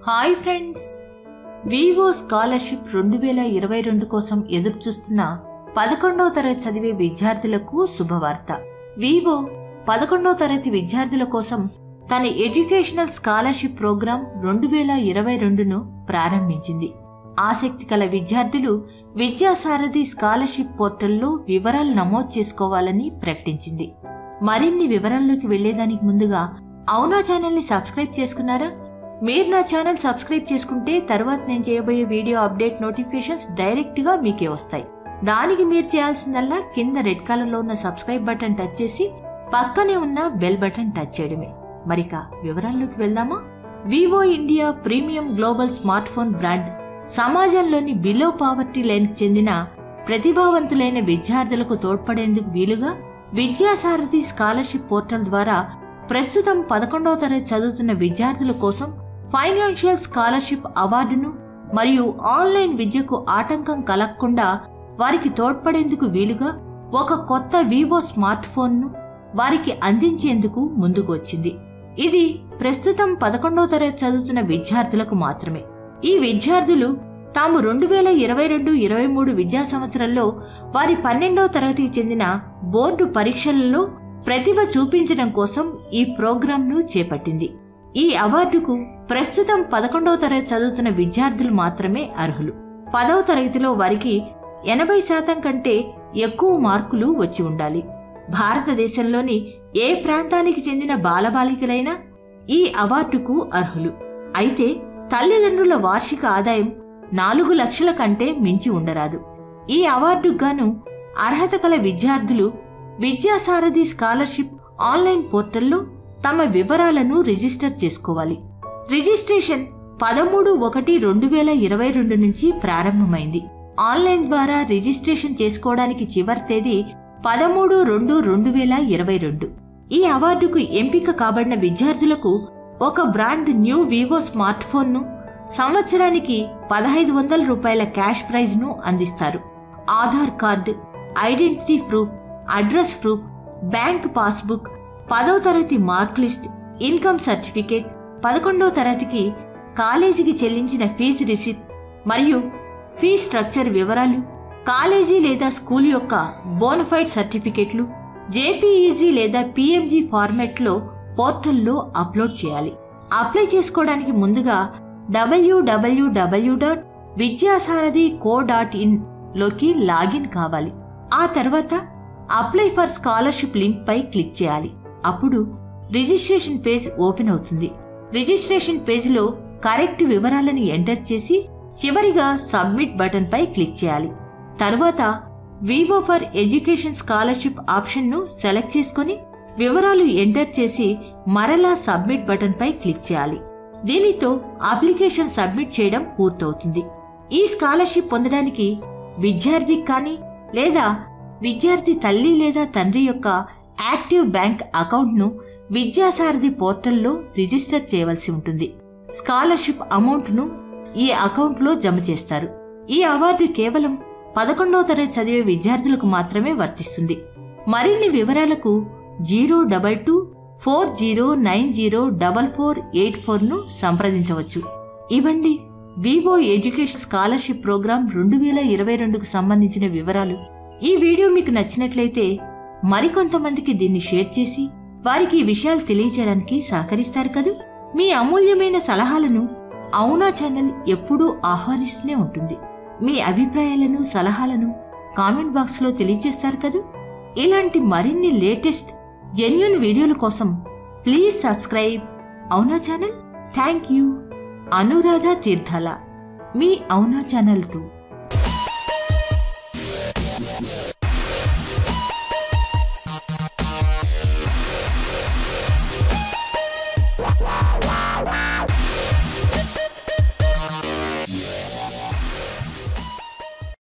hi friends Vivo scholarship రెండు వేల ఇరవై రెండు కోసం ఎదురుచూస్తున్న పదకొండవ తరగతి చదివే విద్యార్థులకు శుభవార్త వివో పదకొండవ తరగతి విద్యార్థుల కోసం తన ఎడ్యుకేషనల్ స్కాలర్షిప్ ప్రోగ్రాం రెండు వేల ఇరవై రెండును ప్రారంభించింది ఆసక్తి కల విద్యార్థులు విద్యాసారథి స్కాలర్షిప్ పోర్టల్లో వివరాలు నమోదు చేసుకోవాలని ప్రకటించింది మరిన్ని వివరాల్లోకి వెళ్లేదానికి ముందుగా అవునా ఛానల్ని సబ్స్క్రైబ్ చేసుకున్నారా మీరు నా ఛానల్ సబ్స్క్రైబ్ చేసుకుంటే తర్వాత నేను చేయబోయే వీడియో అప్డేట్ నోటిఫికేషన్స్ డైరెక్ట్గా మీకే వస్తాయి దానికి మీరు చేయాల్సిందల్లా కింద రెడ్ కలర్లో ఉన్న సబ్స్క్రైబ్ బటన్ టచ్ చేసి పక్కనే ఉన్న బెల్ బటన్ టచ్ చేయడమే మరిక వివరాల్లోకి వెళ్దామా Vivo India premium global smartphone brand సమాజంలోని బిలో పావర్టీ లైన్కి చెందిన ప్రతిభావంతులైన విద్యార్థులకు తోడ్పడేందుకు వీలుగా విద్యాసారథి స్కాలర్షిప్ పోర్టల్ ద్వారా ప్రస్తుతం పదకొండవ తరగతి చదువుతున్న విద్యార్థుల కోసం ఫైనాన్షియల్ స్కాలర్షిప్ అవార్డును మరియు ఆన్లైన్ విద్యకు ఆటంకం కలగకుండా వారికి తోడ్పడేందుకు వీలుగా ఒక కొత్త వివో స్మార్ట్ ఫోన్ను వారికి అందించేందుకు ముందుకు వచ్చింది ఇది ప్రస్తుతం పదకొండవ తరగతి చదువుతున్న విద్యార్థులకు మాత్రమే ఈ విద్యార్థులు తాము రెండు వేల ఇరవై రెండు ఇరవై మూడు విద్యా సంవత్సరంలో వారి పన్నెండవ తరగతికి చెందిన బోర్డు పరీక్షలలో ప్రతిభ చూపించడం కోసం ఈ ప్రోగ్రాంను చేపట్టింది ఈ అవార్డుకు ప్రస్తుతం పదకొండవ తరగతి చదువుతున్న విద్యార్థులు మాత్రమే అర్హులు పదవ తరగతిలో వారికి ఎనభై శాతం కంటే ఎక్కువ మార్కులు వచ్చి ఉండాలి భారతదేశంలోని ఏ ప్రాంతానికి చెందిన బాలబాలికలైనా ఈ అవార్డుకు అర్హులు అయితే తల్లిదండ్రుల వార్షిక ఆదాయం నాలుగు లక్షల కంటే మించి ఉండరాదు ఈ అవార్డుకు గాను అర్హత కల విద్యార్థులు విద్యాసారథి స్కాలర్షిప్ ఆన్లైన్ పోర్టల్లో తమ వివరాలను రిజిస్టర్ చేసుకోవాలి రిజిస్ట్రేషన్ పదమూడు ఒకటి రెండు వేల ఇరవై రెండు నుంచి ప్రారంభమైంది ఆన్లైన్ ద్వారా రిజిస్ట్రేషన్ చేసుకోవడానికి చివరి తేదీ పదమూడు రెండు రెండు వేల ఇరవై రెండు ఈ అవార్డుకు ఎంపిక కాబడిన విద్యార్థులకు ఒక బ్రాండ్ న్యూ వివో స్మార్ట్ ఫోన్ను సంవత్సరానికి పదహైదు వందల రూపాయల క్యాష్ ప్రైజ్ను అందిస్తారు Aadhaar card identity proof address proof bank passbook పదవ తరగతి మార్క్ లిస్ట్ ఇన్కమ్ సర్టిఫికేట్ పదకొండవ తరగతికి కాలేజీకి చెల్లించిన ఫీజు రిసిట్ మరియు ఫీ స్ట్రక్చర్ వివరాలు కాలేజీ లేదా స్కూల్ యొక్క బోనఫైడ్ సర్టిఫికెట్లు జేపీఈజీ లేదా పిఎంజీ ఫార్మాట్లో పోర్టల్లో అప్లోడ్ చేయాలి అప్లై చేసుకోవడానికి ముందుగా WWW dot Vidyasaarathi co dot in లోకి లాగిన్ కావాలి ఆ తర్వాత అప్లై ఫర్ స్కాలర్షిప్ లింక్ పై క్లిక్ చేయాలి అప్పుడు రిజిస్ట్రేషన్ పేజ్ ఓపెన్ అవుతుంది రిజిస్ట్రేషన్ పేజ్లో కరెక్ట్ వివరాలను ఎంటర్ చేసి చివరిగా సబ్మిట్ బటన్ పై క్లిక్ చేయాలి తరువాత వివో ఫర్ ఎడ్యుకేషన్ స్కాలర్షిప్ ఆప్షన్ను సెలెక్ట్ చేసుకుని వివరాలు ఎంటర్ చేసి మరలా సబ్మిట్ బటన్ పై క్లిక్ చేయాలి దీనితో అప్లికేషన్ సబ్మిట్ చేయడం పూర్తవుతుంది ఈ స్కాలర్షిప్ పొందడానికి విద్యార్థికి కానీ లేదా విద్యార్థి తల్లి లేదా తండ్రి యొక్క యాక్టివ్ బ్యాంక్ అకౌంట్ను విద్యాసారథి పోర్టల్లో రిజిస్టర్ చేయవలసి ఉంటుంది స్కాలర్షిప్ అమౌంట్ను ఈ అకౌంట్లో జమ చేస్తారు ఈ అవార్డు కేవలం పదకొండవ తరగతి చదివే విద్యార్థులకు మాత్రమే వర్తిస్తుంది మరిన్ని వివరాలకు zero double two four zero nine zero double four eight ఫోర్ను సంప్రదించవచ్చు ఇవ్వండి వివో ఎడ్యుకేషన్ స్కాలర్షిప్ ప్రోగ్రాం రెండు వేల ఇరవై రెండుకు సంబంధించిన వివరాలు ఈ వీడియో మీకు నచ్చినట్లయితే మరికొంతమందికి దీన్ని షేర్ చేసి వారికి ఈ విషయాలు తెలియజేయడానికి సహకరిస్తారు కదూ మీ అమూల్యమైన సలహాలను అవునా ఛానల్ ఎప్పుడూ ఆహ్వానిస్తూనే ఉంటుంది మీ అభిప్రాయాలను సలహాలను కామెంట్ బాక్స్లో తెలియజేస్తారు కదూ ఇలాంటి మరిన్ని లేటెస్ట్ జెన్యున్ వీడియోల కోసం ప్లీజ్ సబ్స్క్రైబ్ అవునా channel thank you Anuradha Theerthala మీ అవునా ఛానల్తో